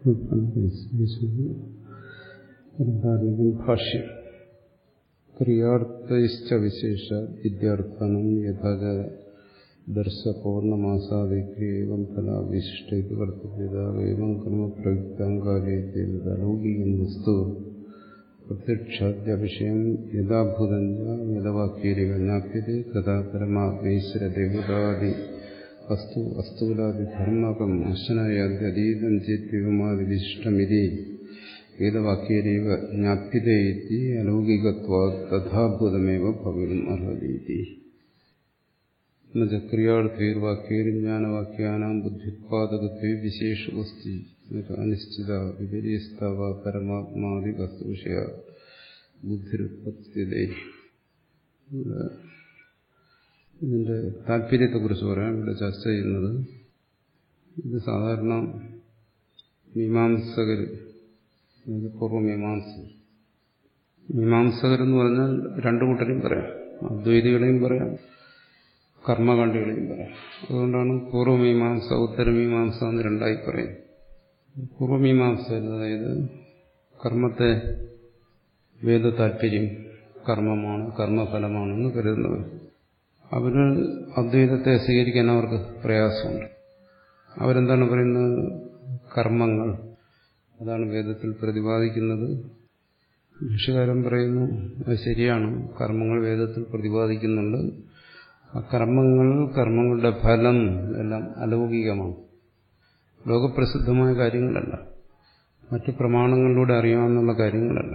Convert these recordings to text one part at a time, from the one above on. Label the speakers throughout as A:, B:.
A: ഭാഷ്യം ക്രിയാർത്ഥ വിശേഷ വിദ്യാർത്ഥാനം യഥാച ദർശപൂർണമാസാദിക്രിയം ഫലാവിശിഷ്ട കർത്തവ്യത ഏവം കർമ്മ പ്രയുക്താങ്കാലൗകികം വസ്തു പ്രത്യക്ഷാദ്യവിഷയം യഥാഭൂതം യഥവാക്യരിവജ്ഞാപ്യത തഥാ പരമാത്മേശ്വരദേവതാദി വസ്തു വസ്തുലാദിധർമ്മകം അശനായാദ്യതീതം ചേത്വിമാതിവിശിഷ്ടമിതി വേദവാക്യരേവ ജ്ഞാപ്യതേതി അലൗകികത്വാ തഥാഭൂതമേവ ഭവിതും അർഹതീതി ക്രിയാർത്ഥൈർവാക്യൈർജ്ഞാനവാക്യാനാം ബുദ്ധ്യുത്പാദകത്വേ വിശേഷവസ്തി അനിശ്ചിത വിപരീസ്തവ പരമാത്മാദി വസ്തുവിഷയ ബുദ്ധിരുത്പത്തിയതേ ഇതിന്റെ താല്പര്യത്തെക്കുറിച്ച് പറയാം ഇവിടെ ചർച്ച ചെയ്യുന്നത് ഇത് സാധാരണ മീമാംസകർ പൂർവ്വമീമാംസ മീമാംസകരെന്ന് പറഞ്ഞാൽ രണ്ടു കൂട്ടരെയും പറയാം അദ്വൈതികളെയും പറയാം കർമ്മകാണ്ഡികളെയും പറയാം അതുകൊണ്ടാണ് പൂർവ്വമീമാംസ ഉത്തരമീമാംസ എന്ന് രണ്ടായി പറയും പൂർവ്വമീമാംസ അതായത് കർമ്മത്തെ വേദ താല്പര്യം കർമ്മമാണ് കർമ്മഫലമാണെന്ന് കരുതുന്നവർ അവര് അദ്വൈതത്തെ സ്വീകരിക്കാൻ അവർക്ക് പ്രയാസമുണ്ട് അവരെന്താണ് പറയുന്നത് കർമ്മങ്ങൾ അതാണ് വേദത്തിൽ പ്രതിപാദിക്കുന്നത് ഭാഷകാരൻ പറയുന്നു അത് ശരിയാണ് കർമ്മങ്ങൾ വേദത്തിൽ പ്രതിപാദിക്കുന്നുണ്ട് ആ കർമ്മങ്ങൾ കർമ്മങ്ങളുടെ ഫലം എല്ലാം അലൗകികമാണ് ലോകപ്രസിദ്ധമായ കാര്യങ്ങളല്ല മറ്റു പ്രമാണങ്ങളിലൂടെ അറിയാവുന്ന കാര്യങ്ങളല്ല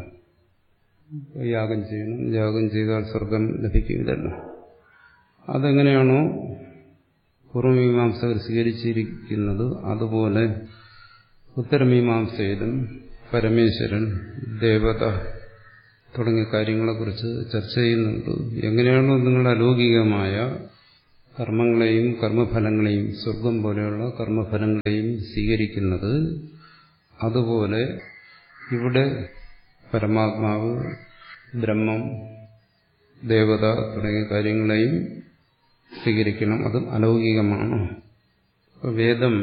A: യാഗം ചെയ്യണം യാഗം ചെയ്താൽ സ്വർഗം ലഭിക്കും ഇതല്ല അതെങ്ങനെയാണോ പൂർവമീമാംസകർ സ്വീകരിച്ചിരിക്കുന്നത് അതുപോലെ ഉത്തരമീമാംസയിലും പരമേശ്വരൻ ദേവത തുടങ്ങിയ കാര്യങ്ങളെക്കുറിച്ച് ചർച്ച ചെയ്യുന്നുണ്ട് എങ്ങനെയാണോ നിങ്ങൾ അലൗകികമായ കർമ്മങ്ങളെയും കർമ്മഫലങ്ങളെയും സ്വർഗം പോലെയുള്ള കർമ്മഫലങ്ങളെയും സ്വീകരിക്കുന്നത് അതുപോലെ ഇവിടെ പരമാത്മാവ് ബ്രഹ്മം ദേവത തുടങ്ങിയ കാര്യങ്ങളെയും സ്വീകരിക്കണം അതും അലൗകികമാണ് വേദം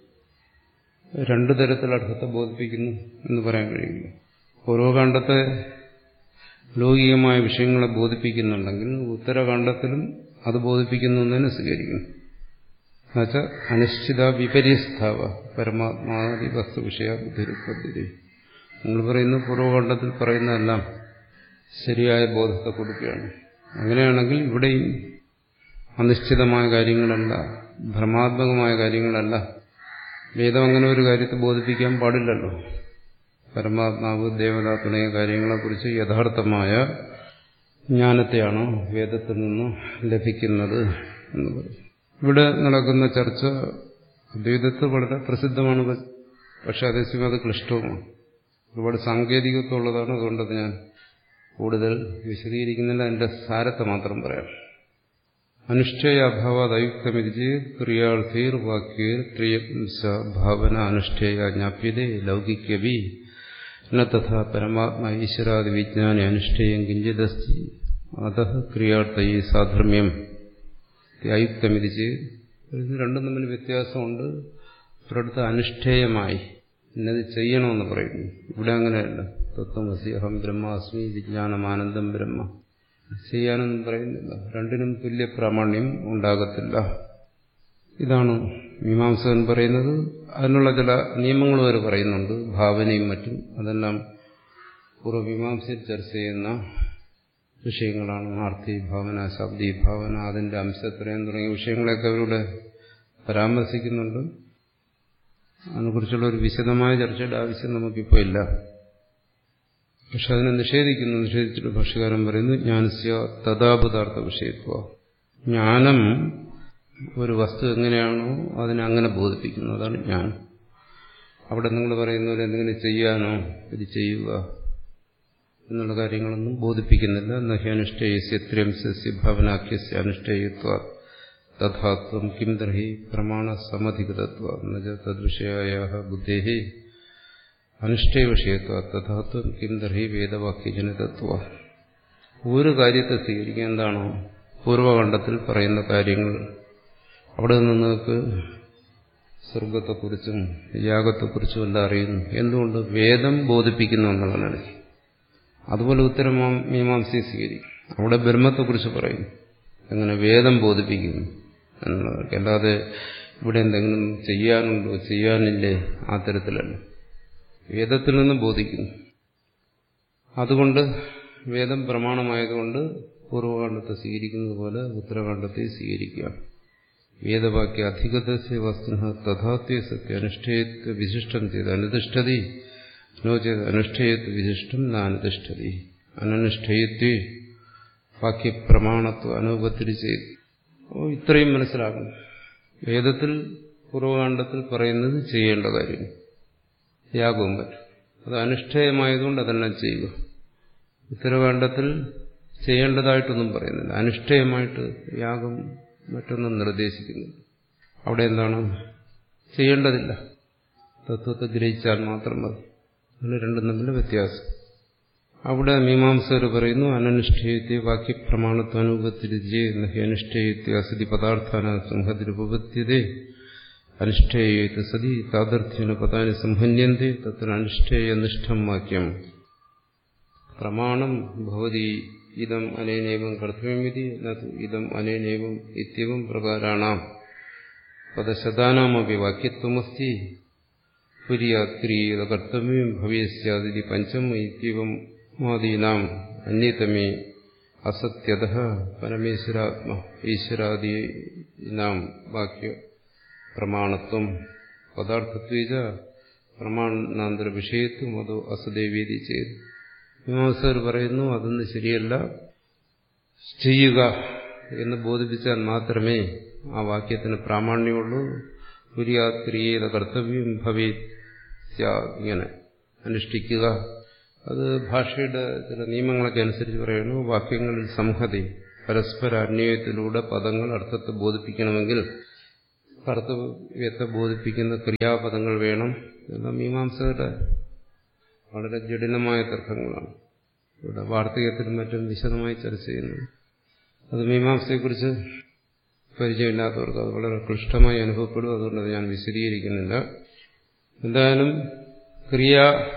A: രണ്ടു തരത്തിൽ അർത്ഥത്തെ ബോധിപ്പിക്കുന്നു എന്ന് പറയാൻ കഴിയില്ല ഓരോ കാണ്ഡത്തെ ലൗകികമായ വിഷയങ്ങളെ ബോധിപ്പിക്കുന്നുണ്ടെങ്കിൽ ഉത്തരകാണ്ഡത്തിലും അത് ബോധിപ്പിക്കുന്നു എന്ന് തന്നെ സ്വീകരിക്കുന്നു എന്നുവെച്ചാൽ അനിശ്ചിത വിപരീസ്ഥാവ പരമാത്മാതി വസ്തു വിഷയ ബുദ്ധിരുപ്പദ്ധതി നിങ്ങൾ പറയുന്ന പൂർവ്വകാണ്ഡത്തിൽ പറയുന്നതെല്ലാം ശരിയായ ബോധത്തെ കൊടുക്കുകയാണ് അങ്ങനെയാണെങ്കിൽ ഇവിടെയും അനിശ്ചിതമായ കാര്യങ്ങളല്ല ഭ്രമാത്മകമായ കാര്യങ്ങളല്ല വേദം അങ്ങനെ ഒരു കാര്യത്തെ ബോധിപ്പിക്കാൻ പാടില്ലല്ലോ പരമാത്മാവ് ദേവത തുടങ്ങിയ കാര്യങ്ങളെക്കുറിച്ച് യഥാർത്ഥമായ ജ്ഞാനത്തെയാണ് വേദത്തിൽ നിന്ന് ലഭിക്കുന്നത് എന്ന് പറയും ഇവിടെ നടക്കുന്ന ചർച്ച അദ്വൈതത്തിൽ വളരെ പ്രസിദ്ധമാണ് പക്ഷെ അതേസമയം അത് ക്ലിഷ്ടവുമാണ് ഒരുപാട് സാങ്കേതികത്വമുള്ളതാണ് അതുകൊണ്ടത് ഞാൻ കൂടുതൽ വിശദീകരിക്കുന്നില്ല അതിന്റെ സാരത്തെ മാത്രം പറയാം അനുഷ്ഠേയ അഭാവാത് അയുക്തമിരിച്ച് ക്രിയാർത്ഥീർ വാക്യർ ത്രിയംശ ഭാവന അനുഷ്ഠേയ ജ്ഞാപ്യതേ ലൗകിക്യവി ന തഥാ പരമാത്മ ഈശ്വരാദി വിജ്ഞാനി അനുഷ്ഠേയം കിഞ്ചിതസ്തി അത ക്രിയാർത്ഥയി സാധർമ്മ്യം അയുക്തമിരിച്ച് രണ്ടും തമ്മിൽ വ്യത്യാസമുണ്ട് ഒരിടത്ത് അനുഷ്ഠേയമായി ഇന്നത് ചെയ്യണമെന്ന് പറയുന്നു ഇവിടെ അങ്ങനെയല്ല തത്വമസി അഹം ബ്രഹ്മാസ്മി വിജ്ഞാനമാനന്ദം ബ്രഹ്മ ചെയ്യാനൊന്നും പറയുന്നില്ല രണ്ടിനും തുല്യ പ്രാമാണ്യം ഉണ്ടാകത്തില്ല ഇതാണ് മീമാംസകൻ പറയുന്നത് അതിനുള്ള ചില നിയമങ്ങൾ വരെ പറയുന്നുണ്ട് ഭാവനയും മറ്റും അതെല്ലാം പൂർവ്വമീമാംസയിൽ ചർച്ച ചെയ്യുന്ന വിഷയങ്ങളാണ് ആർത്തി ഭാവന ശബ്ദി ഭാവന അതിന്റെ അംശത്രയം തുടങ്ങിയ വിഷയങ്ങളെയൊക്കെ അവരുടെ പരാമർശിക്കുന്നുണ്ട് അതിനെക്കുറിച്ചുള്ള ഒരു വിശദമായ ചർച്ചയുടെ ആവശ്യം നമുക്കിപ്പോൾ ഇല്ല പക്ഷെ അതിനെ നിഷേധിക്കുന്നു നിഷേധിച്ചിട്ട് ഭാഷകാരൻ പറയുന്നു ജ്ഞാനസ്യ തഥാപദാർത്ഥ വിഷയത്വ ജ്ഞാനം ഒരു വസ്തു എങ്ങനെയാണോ അതിനെ അങ്ങനെ ബോധിപ്പിക്കുന്നു അതാണ് ജ്ഞാനം അവിടെ നിങ്ങൾ പറയുന്ന പോലെ എന്തെങ്കിലും ചെയ്യാനോ ഇത് ചെയ്യുക എന്നുള്ള കാര്യങ്ങളൊന്നും ബോധിപ്പിക്കുന്നില്ല നഹ്യനുഷ്ഠേയസ്യത്രിയംശസ്യ ഭവനാഖ്യസ്യ അനുഷ്ഠേയത്വ തഥാത്വം കിം ദർഹി പ്രമാണ സമധികതത്വ തദ്വിഷയായ ബുദ്ധേഹി അനുഷ്ഠേയ വിഷയത്വ തഥാത്വം കിം ദർഹി വേദവാക്യജനിതത്വ ഒരു കാര്യത്തെ സ്വീകരിക്കുക എന്താണോ പൂർവ്വകണ്ഡത്തിൽ പറയുന്ന കാര്യങ്ങൾ അവിടെ നിന്ന് നിങ്ങൾക്ക് സ്വർഗത്തെക്കുറിച്ചും യാഗത്തെക്കുറിച്ചും എല്ലാം അറിയുന്നു എന്തുകൊണ്ട് വേദം ബോധിപ്പിക്കുന്നു എന്നുള്ള നിലയ്ക്ക് അതുപോലെ ഉത്തരം മീമാംസയെ സ്വീകരിക്കും അവിടെ ബ്രഹ്മത്തെക്കുറിച്ച് പറയും എങ്ങനെ വേദം ബോധിപ്പിക്കുന്നു എന്നുള്ളതൊക്കെ അല്ലാതെ ഇവിടെ എന്തെങ്കിലും ചെയ്യാനുണ്ടോ ചെയ്യാനില്ലേ ആ തരത്തിലല്ല വേദത്തിൽ നിന്ന് ബോധിക്കുന്നു അതുകൊണ്ട് വേദം പ്രമാണമായതുകൊണ്ട് പൂർവകാണ്ഡത്തെ സ്വീകരിക്കുന്നത് പോലെ ഉത്തരകാണ്ഡത്തെ സ്വീകരിക്കുക വേദവാക്യ അധികതസ്യ വസ്തുന തഥാത്വ സത്യ അനുഷ്ഠേയത്വ വിശിഷ്ടം ചെയ്ത് അനുതിഷ്ഠതി നോ ചെയ്ത് അനുഷ്ഠേയത്വ വിശിഷ്ടം നാനുതിഷ്ഠതി അനനുഷ്ഠേയത്വ വാക്യപ്രമാണത്വ അനുപത്തിരി ചെയ്ത് അപ്പോൾ ഇത്രയും മനസ്സിലാക്കണം വേദത്തിൽ പൂർവകാണ്ഡത്തിൽ പറയുന്നത് ചെയ്യേണ്ട കാര്യം യാഗവും പറ്റും അത് അനുഷ്ഠേയമായതുകൊണ്ട് അതെല്ലാം ചെയ്യുക ഉത്തരകാണ്ഡത്തിൽ ചെയ്യേണ്ടതായിട്ടൊന്നും പറയുന്നില്ല അനുഷ്ഠേയമായിട്ട് യാഗം മറ്റൊന്നും നിർദ്ദേശിക്കുന്നു അവിടെ എന്താണ് ചെയ്യേണ്ടതില്ല തത്വത്തെ ഗ്രഹിച്ചാൽ മാത്രം മതി അങ്ങനെ രണ്ടും തമ്മിൽ വ്യത്യാസം അവിടെ മീമാംസകർ പറയുന്നു അനനുഷ്ഠേയത്തെ വാക്യപ്രമാണത്വനുപത്തിരിജേ അനുഷ്ഠേയത്തെ അസതി പദാർത്ഥാന സംഹതിരുപത്യതേ അനുഷ്ഠേയേത് സതി താതർത്ഥ്യേന പദാനി സംഹന്യന്തി തത്ര അനുഷ്ഠേയനിഷ്ഠം വാക്യം പ്രമാണം ഭവതി ഇതം അനേനേവം കർത്തവ്യമിതി ഇതം അനേനേവം ഇത്യവം പ്രകാരാണാം പദശതാനാമപി വാക്യത്വമസ്തി പുര്യാക്രിയത കർത്തവ്യം ഭവേസ്യാദിതി പഞ്ചം ഇത്യവം മാദീനാം അന്യതമേ അസത്യത പരമേശ്വരാത്മ ഈശ്വരാദീനാം വാക്യ പ്രമാണത്വം പദാർത്ഥത്വ പ്രമാണാന്തര വിഷയത്വം അതോ അസദേവീതി ചെയ്തു മീമാംസകർ പറയുന്നു അതൊന്നും ശരിയല്ല ചെയ്യുക എന്ന് ബോധിപ്പിച്ചാൽ മാത്രമേ ആ വാക്യത്തിന് പ്രാമാണ്യമുള്ളൂ പുര്യാക്രിയേത കർത്തവ്യം ഭവേ ഇങ്ങനെ അനുഷ്ഠിക്കുക അത് ഭാഷയുടെ ചില നിയമങ്ങളൊക്കെ അനുസരിച്ച് പറയുന്നു വാക്യങ്ങളിൽ സംഹതി പരസ്പര അന്വയത്തിലൂടെ പദങ്ങൾ അർത്ഥത്തെ ബോധിപ്പിക്കണമെങ്കിൽ കർത്തവ്യത്തെ ബോധിപ്പിക്കുന്ന ക്രിയാപദങ്ങൾ വേണം എന്ന മീമാംസകരുടെ വളരെ ജടിലമായ തർക്കങ്ങളാണ് ഇവിടെ വാർത്തകത്തിലും മറ്റും വിശദമായി ചർച്ച ചെയ്യുന്നു അത് മീമാംസയെക്കുറിച്ച് പരിചയമില്ലാത്തവർക്ക് അത് വളരെ ക്ലിഷ്ടമായി അനുഭവപ്പെടും അതുകൊണ്ട് അത് ഞാൻ വിശദീകരിക്കുന്നില്ല എന്തായാലും ക്രിയ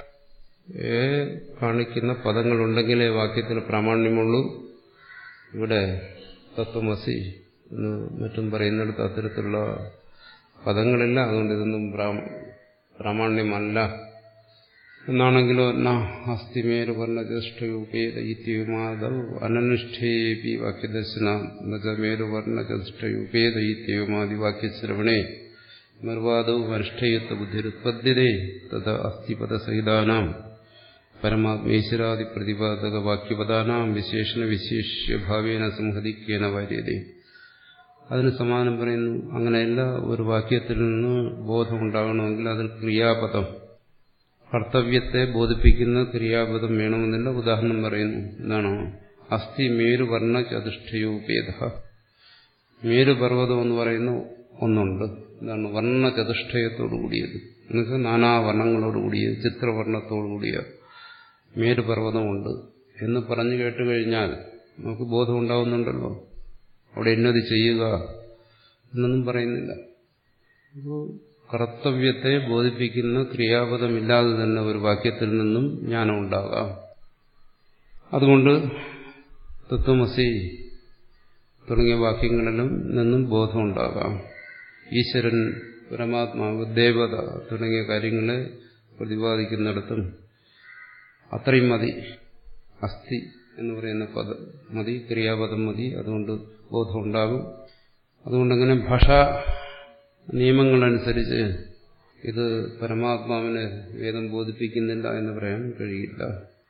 A: കാണിക്കുന്ന പദങ്ങളുണ്ടെങ്കിലേ വാക്യത്തിന് പ്രാമാണ്യമുള്ളൂ ഇവിടെ തത്വമസി എന്ന് മറ്റും പറയുന്നിടത്ത് അത്തരത്തിലുള്ള പദങ്ങളില്ല അതുകൊണ്ട് ഇതൊന്നും പ്രാമാണ്യമല്ല എന്നാണെങ്കിലോ ന അസ്ഥിമേരു വർണ്ണചതുഷ്ടയുപേദയിത്യവുമാദവ് അനനുഷ്ഠേപി വാക്യദർശന മേരു വർണ്ണചതുഷ്ടയുപേദയിത്യവുമാദി വാക്യശ്രവണേ നിർവാദവും അനുഷ്ഠേയത്വ ബുദ്ധിരുത്പദ്യതേ തഥ അസ്ഥിപദസഹിതാനാം പരമാത്മേശ്വരാദി പ്രതിപാദക വാക്യപദാനാം വിശേഷണ വിശേഷ്യഭാവേന സംഹതിക്കേന വാര്യതേ അതിന് സമാനം പറയുന്നു അങ്ങനെയല്ല ഒരു വാക്യത്തിൽ നിന്ന് ബോധമുണ്ടാകണമെങ്കിൽ അതിൽ ക്രിയാപദം കർത്തവ്യത്തെ ബോധിപ്പിക്കുന്ന ക്രിയാപദം വേണമെന്നില്ല ഉദാഹരണം പറയുന്നു എന്താണ് അസ്ഥി മേരുവർണ്ണ ചതുഷ്ടയോപേത മേരുപർവ്വതം എന്ന് പറയുന്ന ഒന്നുണ്ട് എന്താണ് വർണ്ണ ചതുഷ്ടയത്തോടു കൂടിയത് എന്നുവെച്ചാൽ നാനാ വർണ്ണങ്ങളോട് കൂടിയത് ചിത്രവർണ്ണത്തോടു കൂടിയ മേരുപർവ്വതമുണ്ട് എന്ന് പറഞ്ഞു കേട്ട് കഴിഞ്ഞാൽ നമുക്ക് ബോധം ഉണ്ടാവുന്നുണ്ടല്ലോ അവിടെ ഇന്നത് ചെയ്യുക എന്നൊന്നും പറയുന്നില്ല അപ്പോൾ കർത്തവ്യത്തെ ബോധിപ്പിക്കുന്ന ക്രിയാപദമില്ലാതെ തന്നെ ഒരു വാക്യത്തിൽ നിന്നും ജ്ഞാനം ഉണ്ടാകാം അതുകൊണ്ട് തത്വമസി തുടങ്ങിയ വാക്യങ്ങളിലും നിന്നും ബോധമുണ്ടാകാം ഈശ്വരൻ പരമാത്മാവ് ദേവത തുടങ്ങിയ കാര്യങ്ങളെ പ്രതിപാദിക്കുന്നിടത്തും അത്രയും മതി അസ്ഥി എന്ന് പറയുന്ന പദം മതി ക്രിയാപദം മതി അതുകൊണ്ട് ബോധമുണ്ടാകും അതുകൊണ്ടങ്ങനെ ഭാഷാ നിയമങ്ങളനുസരിച്ച് ഇത് പരമാത്മാവിനെ വേദം ബോധിപ്പിക്കുന്നില്ല എന്ന് പറയാൻ കഴിയില്ല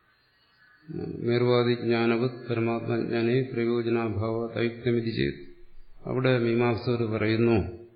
A: മേർവാദി ജ്ഞാനവത് പരമാത്മജ്ഞാനെ പ്രയോജനാഭാവ തയുക്തമിതി ചെയ്തു അവിടെ മീമാംസകർ പറയുന്നു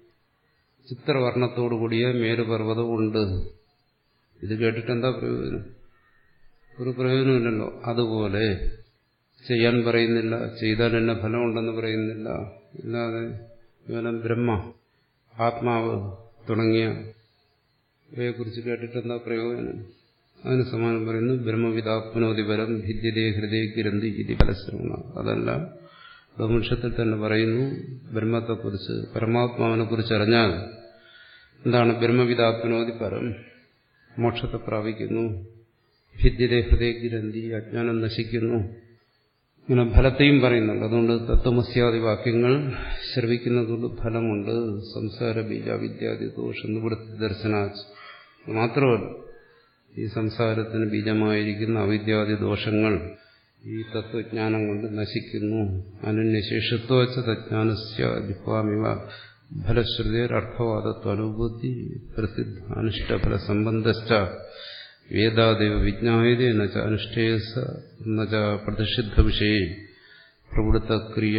A: ചിത്രവർണ്ണത്തോടുകൂടിയ മേരുപർവ്വതം ഉണ്ട് ഇത് കേട്ടിട്ട് എന്താ പ്രയോജനം ഒരു പ്രയോജനമില്ലല്ലോ അതുപോലെ ചെയ്യാൻ പറയുന്നില്ല ചെയ്താൽ എന്നെ ഫലമുണ്ടെന്ന് പറയുന്നില്ല ഇല്ലാതെ കേവലം ബ്രഹ്മ ആത്മാവ് തുടങ്ങിയ ഇവയെക്കുറിച്ച് കേട്ടിട്ട് എന്താ പ്രയോജനം അതിന് സമാനം പറയുന്നു ബ്രഹ്മവിതാപ്നോതി പരം ഭിദ്യതേ ഹൃദയ ഗ്രന്ഥി ഇതി പരശ്രമണ അതല്ല ഉപനിഷത്തിൽ തന്നെ പറയുന്നു ബ്രഹ്മത്തെക്കുറിച്ച് പരമാത്മാവിനെ കുറിച്ച് അറിഞ്ഞാൽ എന്താണ് ബ്രഹ്മവിതാത്മനോതി പരം മോക്ഷത്തെ പ്രാപിക്കുന്നു ഭിദ്യതേ ഹൃദയഗ്രന്ഥി അജ്ഞാനം നശിക്കുന്നു ഇങ്ങനെ ഫലത്തെയും പറയുന്നുണ്ട് അതുകൊണ്ട് തത്വമസ്യാദി വാക്യങ്ങൾ ശ്രവിക്കുന്നതുകൊണ്ട് ഫലമുണ്ട് സംസാര ബീജ വിദ്യാദി ദോഷം നിവൃത്തി ദർശനാച്ച് മാത്രമല്ല ഈ സംസാരത്തിന് ബീജമായിരിക്കുന്ന അവിദ്യാദി ദോഷങ്ങൾ ഈ തത്വജ്ഞാനം കൊണ്ട് നശിക്കുന്നു അനന്യശേഷത്വച്ച തജ്ഞാനസ്യ ജിഹ്വാമിവ ഫലശ്രുതിരർത്ഥവാദത്വ അനുഭൂതി പ്രസിദ്ധ അനിഷ്ടഫല സംബന്ധശ്ച വേദാദേവ വിജ്ഞായത എന്നുവെച്ച അനുഷ്ഠേയസ എന്നുവെച്ച പ്രതിഷിദ്ധ വിഷയെ പ്രവൃത്തക്രിയ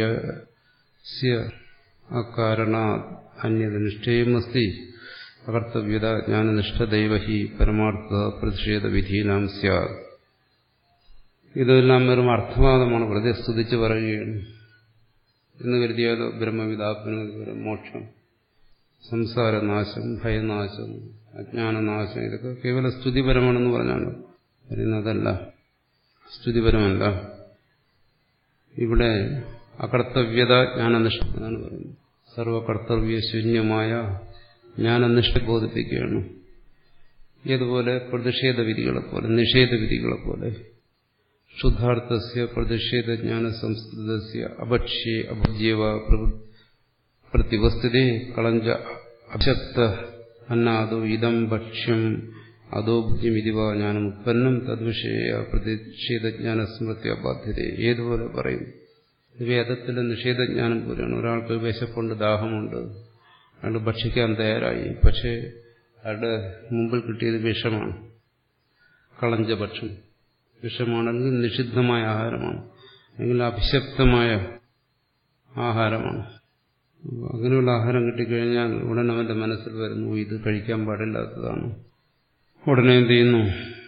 A: അകാരണ അന്യതനിഷ്ഠേയമസ്തി അകർത്തവ്യത ജ്ഞാനനിഷ്ഠദൈവ ഹി പരമാർത്ഥ പ്രതിഷേധ വിധീനാം സ്യാത് ഇതെല്ലാം വെറും അർത്ഥവാദമാണ് വെറുതെ സ്തുതിച്ച് പറയുകയാണ് എന്ന് കരുതിയാലോ ബ്രഹ്മവിതാത്മന മോക്ഷം സംസാരനാശം ഭയനാശം അജ്ഞാനനാശം ഇതൊക്കെ കേവല സ്തുതിപരമാണെന്ന് പറഞ്ഞാണ് പറയുന്നതല്ല സ്തുതിപരമല്ല ഇവിടെ അകർത്തവ്യത ജ്ഞാനനിഷ്ഠ എന്നാണ് പറയുന്നത് സർവകർത്തവ്യശൂന്യമായ ജ്ഞാനനിഷ്ഠ ബോധിപ്പിക്കുകയാണ് ഏതുപോലെ പ്രതിഷേധ വിധികളെപ്പോലെ നിഷേധ വിധികളെപ്പോലെ ശുദ്ധാർത്ഥസ്യ പ്രതിഷേധ ജ്ഞാന സംസ്കൃതസ്യ അഭക്ഷ്യ അഭുജ്യവ പ്രതിവസ്തുതേ കളഞ്ച അശക്ത അന്നാദോ ഇതം ഭക്ഷ്യം അതോ ബുദ്ധിമിതിവ ജ്ഞാനം ഉത്പന്നം തദ്വിഷയ പ്രതിഷേധജ്ഞാന സ്മൃതി അബാധ്യത ഏതുപോലെ പറയും വേദത്തിലെ നിഷേധജ്ഞാനം പോലെയാണ് ഒരാൾക്ക് വിശപ്പുണ്ട് ദാഹമുണ്ട് അയാൾ ഭക്ഷിക്കാൻ തയ്യാറായി പക്ഷേ അയാളുടെ മുമ്പിൽ കിട്ടിയത് വിഷമാണ് കളഞ്ച ഭക്ഷണം വിഷമാണെങ്കിൽ നിഷിദ്ധമായ ആഹാരമാണ് അല്ലെങ്കിൽ അഭിശപ്തമായ ആഹാരമാണ് അങ്ങനെയുള്ള ആഹാരം കിട്ടിക്കഴിഞ്ഞാൽ ഉടൻ അവന്റെ മനസ്സിൽ വരുന്നു ഇത് കഴിക്കാൻ പാടില്ലാത്തതാണ് ഉടനെ എന്ത് ചെയ്യുന്നു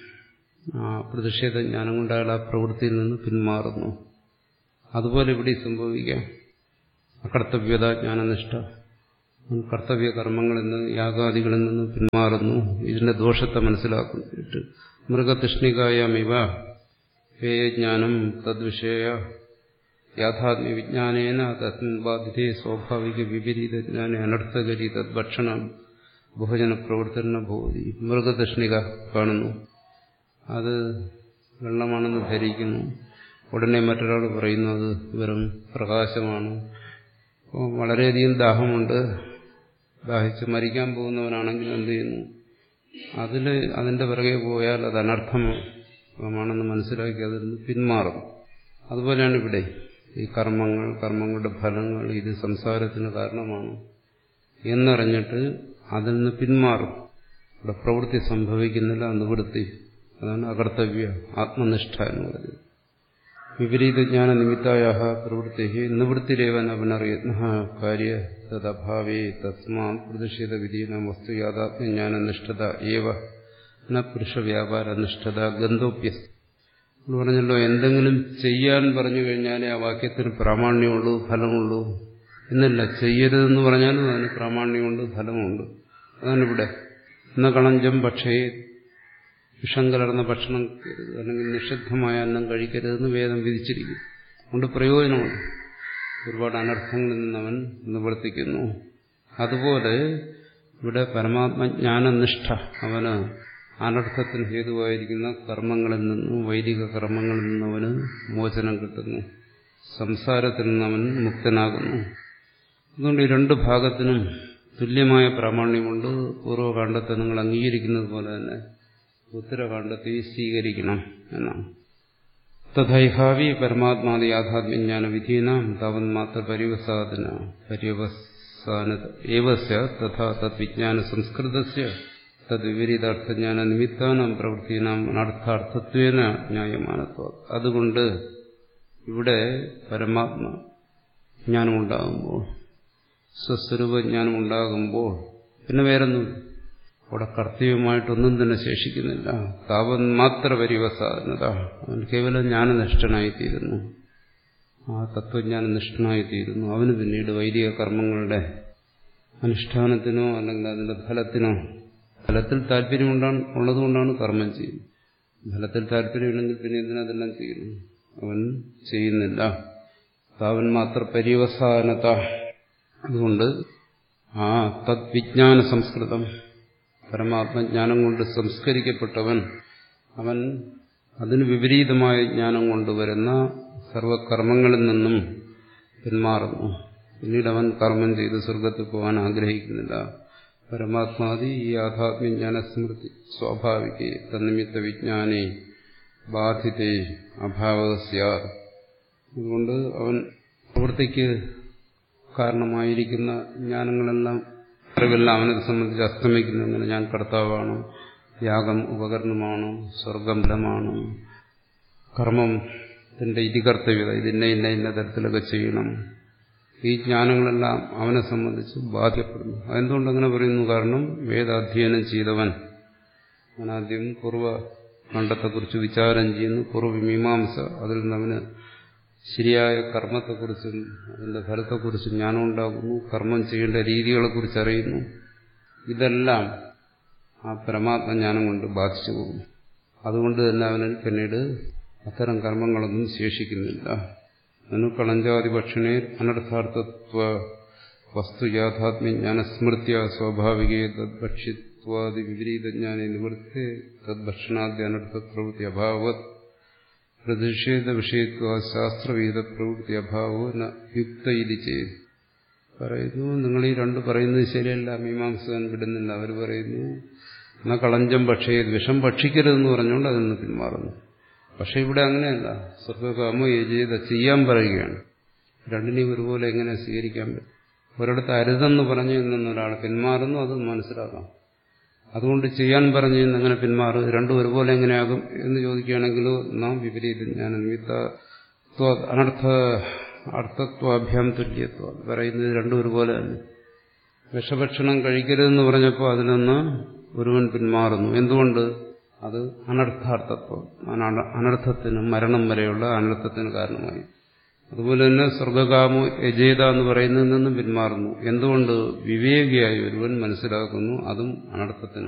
A: ആ പ്രതിഷേധ ജ്ഞാനം കൊണ്ട് അയാൾ ആ പ്രവൃത്തിയിൽ നിന്ന് പിന്മാറുന്നു അതുപോലെ ഇവിടെ സംഭവിക്കാം അകർത്തവ്യത ജ്ഞാനനിഷ്ഠ കർത്തവ്യ കർമ്മങ്ങളിൽ നിന്ന് യാഗാദികളിൽ നിന്ന് പിന്മാറുന്നു ഇതിന്റെ ദോഷത്തെ മനസ്സിലാക്കിയിട്ട് മൃഗതൃഷ്ണികായമിവ ഹേയജ്ഞാനം തദ്വിഷയ യാഥാത്മ്യ വിജ്ഞാനേന തസ്മിൻ ബാധിതേ സ്വാഭാവിക വിപരീത ജ്ഞാന അനർത്ഥകരി തദ്ഭക്ഷണം ഭോജന പ്രവർത്തന ഭൂതി മൃഗതൃഷ്ണിക കാണുന്നു അത് വെള്ളമാണെന്ന് ധരിക്കുന്നു ഉടനെ മറ്റൊരാൾ പറയുന്നു അത് വെറും പ്രകാശമാണ് വളരെയധികം ദാഹമുണ്ട് ദാഹിച്ച് മരിക്കാൻ പോകുന്നവനാണെങ്കിൽ എന്ത് ചെയ്യുന്നു അതിൽ അതിന്റെ പിറകെ പോയാൽ അത് അനർത്ഥമാണെന്ന് മനസ്സിലാക്കി അതിൽ നിന്ന് പിന്മാറും അതുപോലെയാണ് ഇവിടെ ഈ കർമ്മങ്ങൾ കർമ്മങ്ങളുടെ ഫലങ്ങൾ ഇത് സംസാരത്തിന് കാരണമാണ് എന്നറിഞ്ഞിട്ട് അതിൽ നിന്ന് പിന്മാറും ഇവിടെ പ്രവൃത്തി സംഭവിക്കുന്നില്ല നിവൃത്തി അതാണ് അകർത്തവ്യ ആത്മനിഷ്ഠ എന്ന് പറയുന്നത് വിപരീത ജ്ഞാന നിമിത്തായ പ്രവൃത്തി നിവൃത്തിരേവൻ അപനറിയത്ന കാര്യ തദ്ഭാവേ തസ്മാ പ്രതിഷേധ വിധീന വസ്തു യാഥാത്മ്യജ്ഞാന നിഷ്ഠത ഏവ ന പുരുഷ വ്യാപാര നിഷ്ഠത ഗന്ധോപ്യസ് എന്ന് പറഞ്ഞല്ലോ എന്തെങ്കിലും ചെയ്യാൻ പറഞ്ഞു കഴിഞ്ഞാലേ ആ വാക്യത്തിന് പ്രാമാണ്യമുള്ളൂ ഫലമുള്ളൂ എന്നല്ല ചെയ്യരുതെന്ന് പറഞ്ഞാലും അതിന് പ്രാമാണ്യമുണ്ട് ഫലമുണ്ട് അതാണ് ഇവിടെ എന്ന കളഞ്ചം പക്ഷേ വിഷം കലർന്ന ഭക്ഷണം അല്ലെങ്കിൽ നിഷിദ്ധമായ അന്നം കഴിക്കരുതെന്ന് വേദം വിധിച്ചിരിക്കും അതുകൊണ്ട് പ്രയോജനമുണ്ട് ഒരുപാട് അനർത്ഥങ്ങളിൽ നിന്ന് അവൻ നിവർത്തിക്കുന്നു അതുപോലെ ഇവിടെ പരമാത്മജ്ഞാനനിഷ്ഠ അവന് അനർത്ഥത്തിന് ഹേതുവായിരിക്കുന്ന കർമ്മങ്ങളിൽ നിന്നും വൈദിക കർമ്മങ്ങളിൽ നിന്ന് അവന് മോചനം കിട്ടുന്നു സംസാരത്തിൽ നിന്ന് അവൻ മുക്തനാകുന്നു അതുകൊണ്ട് ഈ രണ്ട് ഭാഗത്തിനും തുല്യമായ പ്രാമാണ്യമുണ്ട് പൂർവ്വകാണ്ഡത്തെ നിങ്ങൾ അംഗീകരിക്കുന്നത് പോലെ തന്നെ ഉത്തരകാണ്ഡത്തെ സ്വീകരിക്കണം എന്നാണ് തഥൈഹാവി പരമാത്മാതി യാഥാത്മ്യജ്ഞാന വിധീനാം താവൻ മാത്ര പര്യവസാദന പര്യവസാന ഏവസ്യ തഥാ തദ്വിജ്ഞാന സംസ്കൃതസ്യ തദ്വിപരീതാർത്ഥജ്ഞാന നിമിത്താനാം പ്രവൃത്തിനാം അനർത്ഥാർത്ഥത്വേന ന്യായമാനത്വ അതുകൊണ്ട് ഇവിടെ പരമാത്മ ജ്ഞാനമുണ്ടാകുമ്പോൾ സ്വസ്വരൂപജ്ഞാനം ഉണ്ടാകുമ്പോൾ പിന്നെ വേറൊന്നും അവിടെ കർത്തവ്യമായിട്ടൊന്നും തന്നെ ശേഷിക്കുന്നില്ല താപൻ മാത്ര പരിവസാധനത അവൻ കേവലം ജ്ഞാനനിഷ്ഠനായിത്തീരുന്നു ആ തത്വജ്ഞാനനിഷ്ഠനായിത്തീരുന്നു അവന് പിന്നീട് വൈദിക കർമ്മങ്ങളുടെ അനുഷ്ഠാനത്തിനോ അല്ലെങ്കിൽ അതിന്റെ ഫലത്തിനോ ഫലത്തിൽ താല്പര്യമുണ്ടാണ് ഉള്ളതുകൊണ്ടാണ് കർമ്മം ചെയ്യുന്നത് ഫലത്തിൽ താല്പര്യമില്ലെങ്കിൽ പിന്നെ എന്തിനതെല്ലാം ചെയ്യുന്നു അവൻ ചെയ്യുന്നില്ല താവൻ മാത്ര പര്യവസാനത അതുകൊണ്ട് ആ തദ്വിജ്ഞാന സംസ്കൃതം പരമാത്മജ്ഞാനം കൊണ്ട് സംസ്കരിക്കപ്പെട്ടവൻ അവൻ അതിന് വിപരീതമായ ജ്ഞാനം കൊണ്ടുവരുന്ന സർവകർമ്മങ്ങളിൽ നിന്നും പിന്മാറുന്നു പിന്നീട് അവൻ കർമ്മം ചെയ്ത് സ്വർഗത്തിൽ പോകാൻ ആഗ്രഹിക്കുന്നില്ല പരമാത്മാതി ഈ ആധ്യാത്മിജ്ഞാന സ്മൃതി സ്വാഭാവിക തന്നിമിത്ത വിജ്ഞാനെ ബാധിതേ അഭാവസ്യ അതുകൊണ്ട് അവൻ പ്രവൃത്തിക്ക് കാരണമായിരിക്കുന്ന ജ്ഞാനങ്ങളെല്ലാം അറിവെല്ലാം അവനെ സംബന്ധിച്ച് അസ്തമിക്കുന്നു ഇങ്ങനെ ഞാൻ കർത്താവാണ് യാഗം ഉപകരണമാണ് സ്വർഗം ഫലമാണ് കർമ്മത്തിന്റെ ഇതികർത്തവ്യത ഇതിന്നെ ഇന്ന ഇന്ന തരത്തിലൊക്കെ ചെയ്യണം ഈ ജ്ഞാനങ്ങളെല്ലാം അവനെ സംബന്ധിച്ച് ബാധ്യപ്പെടുന്നു അതെന്തുകൊണ്ട് അങ്ങനെ പറയുന്നു കാരണം വേദാധ്യയനം ചെയ്തവൻ അവനാദ്യം പൂർവ്വ ഖണ്ഡത്തെക്കുറിച്ച് വിചാരം ചെയ്യുന്നു പൂർവ്വമീമാംസ അതിൽ നിന്ന് അവന് ശരിയായ കർമ്മത്തെക്കുറിച്ചും അതിന്റെ ഫലത്തെക്കുറിച്ചും ജ്ഞാനം ഉണ്ടാകുന്നു കർമ്മം ചെയ്യേണ്ട രീതികളെക്കുറിച്ച് അറിയുന്നു ഇതെല്ലാം ആ പരമാത്മജ്ഞാനം കൊണ്ട് ബാധിച്ചു പോകുന്നു അതുകൊണ്ട് തന്നെ അവനിൽ പിന്നീട് അത്തരം കർമ്മങ്ങളൊന്നും ശേഷിക്കുന്നില്ല അനുകളഞ്ചാതി ഭക്ഷണേ അനർത്ഥാർത്ഥത്വ വസ്തു യാഥാത്മ്യജ്ഞാന സ്മൃത്യ സ്വാഭാവികേ തദ്ഭക്ഷിത്വാദി വിപരീതജ്ഞാനെ നിവൃത്തി തദ്ഭക്ഷണാദ്യ അനർത്ഥ പ്രവൃത്തി അഭാവത് പ്രതിഷേധ വിഷയത്വ ശാസ്ത്രവിഹിത പ്രവൃത്തി അഭാവോ ന യുക്ത ഇത് ചെയ്തു പറയുന്നു നിങ്ങൾ ഈ രണ്ട് പറയുന്നത് ശരിയല്ല മീമാംസകൻ വിടുന്നില്ല അവർ പറയുന്നു എന്നാ കളഞ്ചം പക്ഷേ വിഷം ഭക്ഷിക്കരുതെന്ന് പറഞ്ഞുകൊണ്ട് അതിൽ നിന്ന് പിന്മാറുന്നു പക്ഷെ ഇവിടെ അങ്ങനെയല്ല സ്വർഗകാമോ യജീത ചെയ്യാൻ പറയുകയാണ് രണ്ടിനെയും ഒരുപോലെ എങ്ങനെ സ്വീകരിക്കാൻ പറ്റും ഒരിടത്ത് അരുതെന്ന് പറഞ്ഞു നിന്ന് ഒരാൾ പിന്മാറുന്നു അത് മനസ്സിലാക്കാം അതുകൊണ്ട് ചെയ്യാൻ പറഞ്ഞു എങ്ങനെ പിന്മാറും രണ്ടും ഒരുപോലെ എങ്ങനെയാകും എന്ന് ചോദിക്കുകയാണെങ്കിലോ നാം വിപരീത ജ്ഞാന നിമിത്ത അനർത്ഥ അർത്ഥത്വാഭ്യാം തുല്യത്വം പറയുന്നത് രണ്ടും ഒരുപോലെ തന്നെ വിഷഭക്ഷണം കഴിക്കരുതെന്ന് പറഞ്ഞപ്പോൾ അതിൽ നിന്ന് ഒരുവൻ പിന്മാറുന്നു എന്തുകൊണ്ട് അത് അനർത്ഥാർത്ഥത്വം അനർത്ഥത്തിന് മരണം വരെയുള്ള അനർത്ഥത്തിന് കാരണമായി അതുപോലെ തന്നെ സ്വർഗകാമോ യജേത എന്ന് പറയുന്നതിൽ നിന്നും പിന്മാറുന്നു എന്തുകൊണ്ട് വിവേകിയായി ഒരുവൻ മനസ്സിലാക്കുന്നു അതും അനർത്ഥത്തിനാണ്